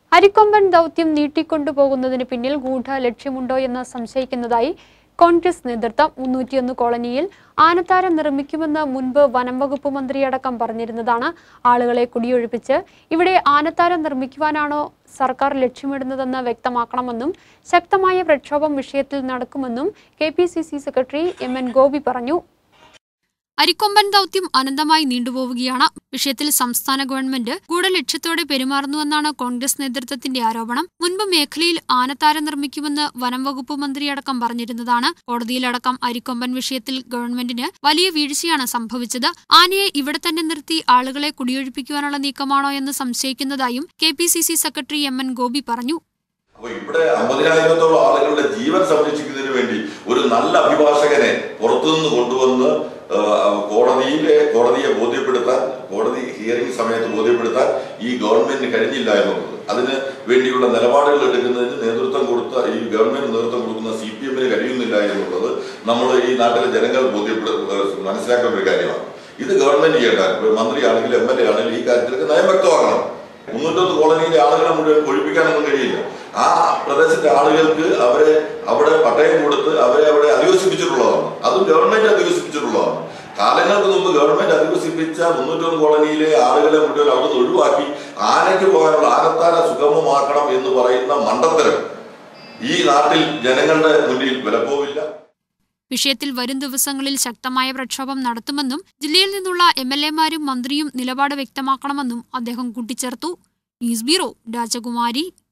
അരിക്കൊമ്പൻ ദൗത്യം നീട്ടിക്കൊണ്ടുപോകുന്നതിന് പിന്നിൽ ഗൂഢ ലക്ഷ്യമുണ്ടോ എന്ന് സംശയിക്കുന്നതായി കോൺഗ്രസ് നേതൃത്വം മുന്നൂറ്റിയൊന്ന് കോളനിയിൽ ആനത്താരം നിർമ്മിക്കുമെന്ന് മുൻപ് വനം വകുപ്പ് മന്ത്രിയടക്കം പറഞ്ഞിരുന്നതാണ് ആളുകളെ കുടിയൊഴിപ്പിച്ച് ഇവിടെ ആനത്താരം നിർമ്മിക്കുവാനാണോ സർക്കാർ ലക്ഷ്യമിടുന്നതെന്ന് വ്യക്തമാക്കണമെന്നും ശക്തമായ പ്രക്ഷോഭം വിഷയത്തിൽ നടക്കുമെന്നും K secretary M N Gopi പറഞ്ഞു അരിക്കൊമ്പൻ ദൗത്യം അനന്തമായി നീണ്ടുപോവുകയാണ് വിഷയത്തിൽ സംസ്ഥാന ഗവൺമെന്റ് ഗൂഢലക്ഷ്യത്തോടെ പെരുമാറുന്നുവെന്നാണ് കോൺഗ്രസ് നേതൃത്വത്തിന്റെ ആരോപണം മുൻപ് മേഖലയിൽ ആനത്താരം നിർമ്മിക്കുമെന്ന് വനം വകുപ്പ് മന്ത്രിയടക്കം പറഞ്ഞിരുന്നതാണ് കോടതിയിലടക്കം അരിക്കൊമ്പൻ വിഷയത്തിൽ ഗവൺമെന്റിന് വലിയ വീഴ്ചയാണ് സംഭവിച്ചത് ആനയെ ഇവിടെ തന്നെ നിർത്തി ആളുകളെ കുടിയൊഴിപ്പിക്കുവാനുള്ള നീക്കമാണോ എന്ന് സംശയിക്കുന്നതായും K secretary M N Gopi പറഞ്ഞു അപ്പൊ ഇവിടെ അമ്പതിനായിരത്തോളം ആളുകളുടെ ജീവൻ സംരക്ഷിക്കുന്നതിന് വേണ്ടി ഒരു നല്ല അഭിഭാഷകനെ പുറത്തുനിന്ന് കൊണ്ടുവന്ന് ആ, കോടതിയിലെ കോടതിയെ ബോധ്യപ്പെടുത്താൻ കോടതി ഹിയറിംഗ് സമയത്ത് ബോധ്യപ്പെടുത്താൻ ഈ ഗവൺമെന്റിന് കഴിഞ്ഞില്ല എന്നുള്ളത് അതിന് വേണ്ടിയുള്ള നിലപാടുകൾ എടുക്കുന്നതിന് നേതൃത്വം കൊടുത്ത ഈ ഗവൺമെന്റ് നേതൃത്വം കൊടുക്കുന്ന സി പി എമ്മിന് കഴിയുന്നില്ല എന്നുള്ളത് നമ്മൾ ഈ നാട്ടിലെ ജനങ്ങൾ ബോധ്യപ്പെടു മനസ്സിലാക്കേണ്ട ഒരു കാര്യമാണ് ഇത് ഗവൺമെന്റ് ചെയ്യേണ്ട ഇപ്പൊ മന്ത്രിയാണെങ്കിലും എം എൽ എ ആണെങ്കിലും ഈ കാര്യത്തിലൊക്കെ നയം വ്യക്തമാക്കണം മുന്നൂറ്റൊന്ന് കോളനിയിലെ ആളുകളെ മുഴുവൻ ഒഴിപ്പിക്കാനൊന്നും കഴിയില്ല ആ പ്രദേശത്തെ ആളുകൾക്ക് അവരെ അവിടെ പട്ടയം കൊടുത്ത് അവരെ അവിടെ അധിവസിപ്പിച്ചിട്ടുള്ളതാണ് അതും ഗവൺമെന്റ് അധിവസിപ്പിച്ചിട്ടുള്ളതാണ് കാലങ്ങൾക്ക് മുമ്പ് ഗവൺമെന്റ് അധിവസിപ്പിച്ച മുന്നൂറ്റൊന്ന് കോളനിയിലെ ആളുകളെ മുഴുവൻ അവിടെ നിന്ന് ഒഴിവാക്കി ആനയ്ക്ക് പോകാനുള്ള ആനത്താര സുഗമമാക്കണം എന്ന് പറയുന്ന മണ്ടത്തരം ഈ നാട്ടിൽ ജനങ്ങളുടെ മുന്നിൽ വിലപ്പോവില്ല വിഷയത്തിൽ വരും ദിവസങ്ങളിൽ ശക്തമായ പ്രക്ഷോഭം നടത്തുമെന്നും ജില്ലയിൽ നിന്നുള്ള എം എൽ എമാരും മന്ത്രിയും നിലപാട് വ്യക്തമാക്കണമെന്നും അദ്ദേഹം കൂട്ടിച്ചേർത്തു ന്യൂസ് ബ്യൂറോ രാജകുമാരി